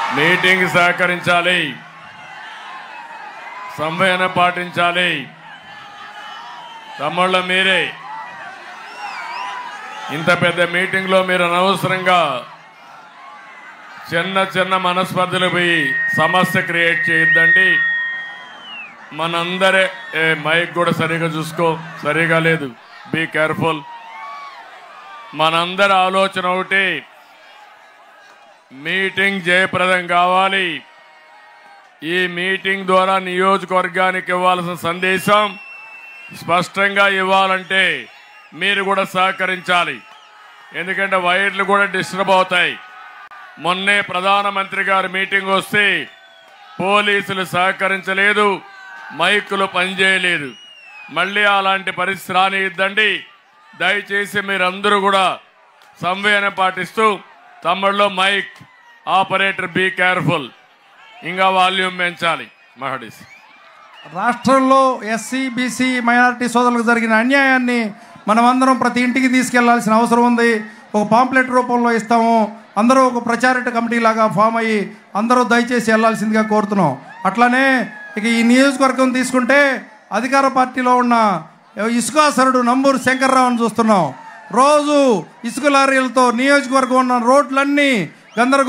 meeting సహకరించాలి సంవయన పాటించాలి తమ్ముళ్ళ మీరే ఇంత పెద్ద మీటింగ్లో మీరు అనవసరంగా చిన్న చిన్న మనస్పర్ధలు పోయి సమస్య క్రియేట్ చేయొద్దండి మనందరే ఏ మైక్ కూడా సరిగా చూసుకో సరిగా లేదు బీ కేర్ఫుల్ మనందరి ఆలోచన ఒకటి మీటింగ్ జయప్రదం కావాలి ఈ మీటింగ్ ద్వారా నియోజకవర్గానికి ఇవ్వాల్సిన సందేశం స్పష్టంగా ఇవ్వాలంటే మీరు కూడా సహకరించాలి ఎందుకంటే వైర్లు కూడా డిస్టర్బ్ అవుతాయి మొన్నే ప్రధానమంత్రి గారి మీటింగ్ వస్తే పోలీసులు సహకరించలేదు మైకులు పనిచేయలేదు మళ్ళీ అలాంటి పరిస్థితి రానిద్దండి దయచేసి మీరందరూ కూడా సంవేదన పాటిస్తూ తమ్ముళ్ళు మైక్ ఆపరేటర్ బీ కేర్ఫుల్ ఇంకా వాల్యూమ్ పెంచాలి మహడీస్ రాష్ట్రంలో ఎస్సీ బీసీ మైనారిటీ సోదరులకు జరిగిన అన్యాయాన్ని మనమందరం ప్రతి ఇంటికి తీసుకెళ్లాల్సిన అవసరం ఉంది ఒక పాంప్లెట్ రూపంలో ఇస్తాము అందరూ ఒక ప్రచారట కమిటీ లాగా ఫామ్ అయ్యి అందరూ దయచేసి వెళ్లాల్సిందిగా కోరుతున్నాం అట్లానే ఇక ఈ నియోజకవర్గం తీసుకుంటే అధికార పార్టీలో ఉన్న ఇసుకాసరుడు నంబూరు శంకర్రావుని చూస్తున్నాం రోజు ఇసుక లారీలతో నియోజకవర్గం ఉన్న రోడ్లన్నీ గందరగోళం